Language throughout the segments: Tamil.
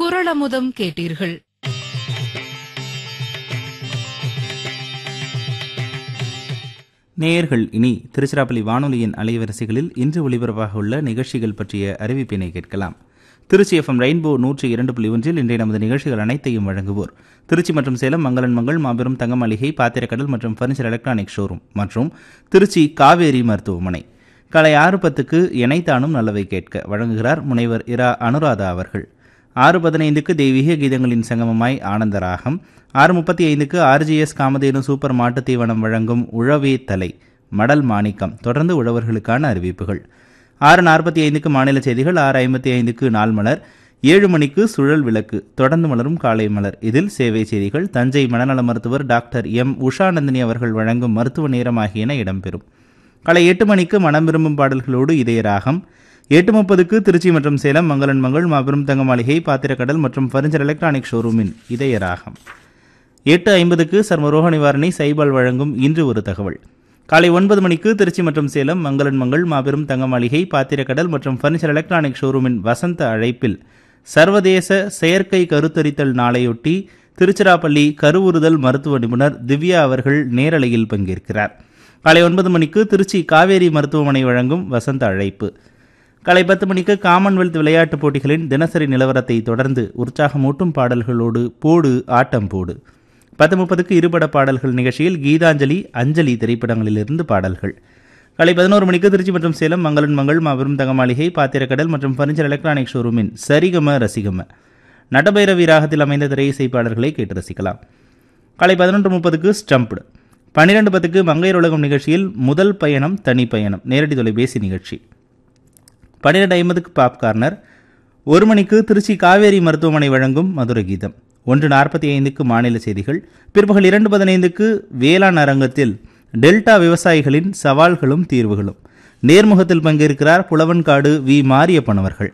குரலமுதம் கேட்டீர்கள் நேயர்கள் இனி திருச்சிராப்பள்ளி வானொலியின் அலைவரிசைகளில் இன்று ஒளிபரப்பாக உள்ள நிகழ்ச்சிகள் பற்றிய அறிவிப்பினை கேட்கலாம் திருச்சி எஃப்எம் ரெயின்போ நூற்றி இரண்டு புள்ளி ஒன்றில் இன்றைய நமது நிகழ்ச்சிகள் அனைத்தையும் வழங்குவோர் திருச்சி மற்றும் சேலம் மங்களன் மங்கள் மாபெரும் தங்க மளிகை பாத்திரக்கடல் மற்றும் ஃபர்னிச்சர் எலக்ட்ரானிக் ஷோரூம் மற்றும் திருச்சி காவேரி மருத்துவமனை காலை ஆறு பத்துக்கு இணைத்தானும் நல்லவை கேட்க வழங்குகிறார் முனைவர் இரா அனுராதா அவர்கள் ஆறு பதினைந்துக்கு தெய்வீக கீதங்களின் சங்கமமாய் ஆனந்தராகம் ஆறு முப்பத்தி ஐந்துக்கு ஆர்ஜிஎஸ் காமதேனு சூப்பர் மாட்டுத் தீவனம் வழங்கும் உழவே தலை மடல் மாணிக்கம் தொடர்ந்து உழவர்களுக்கான அறிவிப்புகள் ஆறு நாற்பத்தி ஐந்துக்கு மாநில செய்திகள் ஆறு ஐம்பத்தி ஐந்துக்கு நாள் மலர் ஏழு மணிக்கு சுழல் விளக்கு தொடர்ந்து மலரும் காலை மலர் இதில் சேவை செய்திகள் தஞ்சை மனநல மருத்துவர் டாக்டர் எம் உஷாநந்தினி அவர்கள் வழங்கும் மருத்துவ நேரம் ஆகியன இடம்பெறும் காலை எட்டு மணிக்கு மனம் விரும்பும் பாடல்களோடு இதய ராகம் எட்டு முப்பதுக்கு திருச்சி மற்றும் சேலம் மங்களன் மங்கள் மாபெரும் தங்க மாளிகை பாத்திரக்கடல் மற்றும் ஃபர்னிச்சர் எலக்ட்ரானிக் ஷோரூமின் இதய ராகம் எட்டு ஐம்பதுக்கு சர்மரோக நிவாரணி சைபால் வழங்கும் இன்று ஒரு தகவல் காலை ஒன்பது மணிக்கு திருச்சி மற்றும் சேலம் மங்களன் மங்கள் மாபெரும் தங்க மாளிகை பாத்திரக்கடல் மற்றும் ஃபர்னிச்சர் எலக்ட்ரானிக் ஷோரூமின் வசந்த அழைப்பில் சர்வதேச செயற்கை கருத்தரித்தல் நாளையொட்டி திருச்சிராப்பள்ளி கருவுறுதல் மருத்துவ நிபுணர் திவ்யா அவர்கள் நேரலையில் பங்கேற்கிறார் காலை ஒன்பது மணிக்கு திருச்சி காவேரி மருத்துவமனை வழங்கும் வசந்த அழைப்பு காலை பத்து மணிக்கு காமன்வெல்த் விளையாட்டுப் போட்டிகளின் தினசரி நிலவரத்தை தொடர்ந்து உற்சாகமூட்டும் பாடல்களோடு போடு ஆட்டம் போடு பத்து முப்பதுக்கு இருபட பாடல்கள் நிகழ்ச்சியில் கீதாஞ்சலி அஞ்சலி திரைப்படங்களிலிருந்து பாடல்கள் காலை பதினோரு மணிக்கு திருச்சி மற்றும் சேலம் மங்களன் மங்கள் மாபெரும் தங்கமாளிகை பாத்திரக்கடல் மற்றும் ஃபர்னிச்சர் எலக்ட்ரானிக் ஷோரூமின் சரிகம ரசிகம நடபைரவி ராகத்தில் அமைந்த திரை இசை பாடல்களை கேட்டு ரசிக்கலாம் காலை பதினொன்று முப்பதுக்கு ஸ்டம்ப்டு பன்னிரெண்டு பத்துக்கு மங்கையர் உலகம் நிகழ்ச்சியில் முதல் பயணம் தனி பயணம் நேரடி தொலைபேசி நிகழ்ச்சி பன்னிரெண்டு ஐம்பதுக்கு பாப் கார்னர் ஒரு மணிக்கு திருச்சி காவேரி மருத்துவமனை வழங்கும் மதுர கீதம் ஒன்று நாற்பத்தி ஐந்துக்கு மாநில செய்திகள் பிற்பகல் இரண்டு பதினைந்துக்கு வேளாண் அரங்கத்தில் டெல்டா விவசாயிகளின் சவால்களும் தீர்வுகளும் நேர்முகத்தில் பங்கேற்கிறார் புலவன்காடு வி மாரியப்பன் அவர்கள்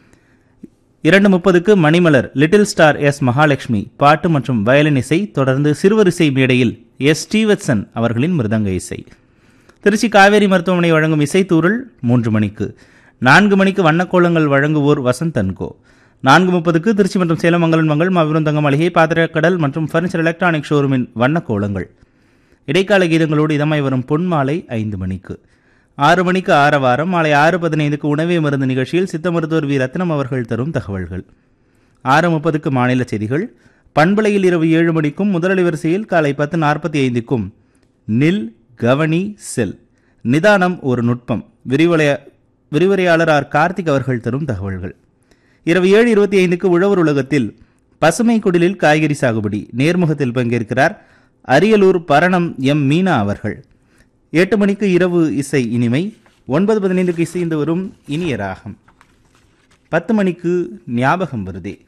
இரண்டு முப்பதுக்கு Manimalar little star S Mahalakshmi பாட்டு மற்றும் வயலின் இசை தொடர்ந்து சிறுவரிசை மேடையில் எஸ் ஸ்டீவத்சன் அவர்களின் மிருதங்க இசை திருச்சி காவேரி மருத்துவமனை வழங்கும் இசைத்தூரல் மூன்று மணிக்கு நான்கு மணிக்கு வண்ணக்கோலங்கள் வழங்குவோர் வசந்த் அன்கோ நான்கு முப்பதுக்கு திருச்சி மற்றும் சேலம் மங்கலன் மங்கள் மாபெரும் தங்க மளிகை பாத்திரக்கடல் மற்றும் ஃபர்னிச்சர் எலக்ட்ரானிக் ஷோரூமின் வண்ணக்கோலங்கள் இடைக்கால கீதங்களோடு இதமாய் வரும் பொன்மாலை ஐந்து மணிக்கு ஆறு மணிக்கு ஆரவாரம் மாலை ஆறு பதினைந்துக்கு உணவே மருந்து நிகழ்ச்சியில் சித்த மருத்துவர் வி ரத்னம் அவர்கள் தரும் தகவல்கள் ஆறு முப்பதுக்கு மாநில செய்திகள் பண்பலையில் இரவு ஏழு மணிக்கும் முதலளி வரிசையில் காலை பத்து நாற்பத்தி ஐந்துக்கும் நில் கவனி செல் நிதானம் ஒரு நுட்பம் விரிவலைய விரிவுரையாளர் ஆர் கார்த்திக் அவர்கள் தரும் தகவல்கள் இரவு ஏழு இருபத்தி ஐந்துக்கு உழவர் உலகத்தில் பசுமை குடிலில் காய்கறி சாகுபடி நேர்முகத்தில் பங்கேற்கிறார் அரியலூர் பரணம் எம் மீனா அவர்கள் எட்டு மணிக்கு இரவு இசை இனிமை ஒன்பது பதினைந்துக்கு இசைந்து வரும் இனிய ராகம் பத்து மணிக்கு ஞாபகம் வருதே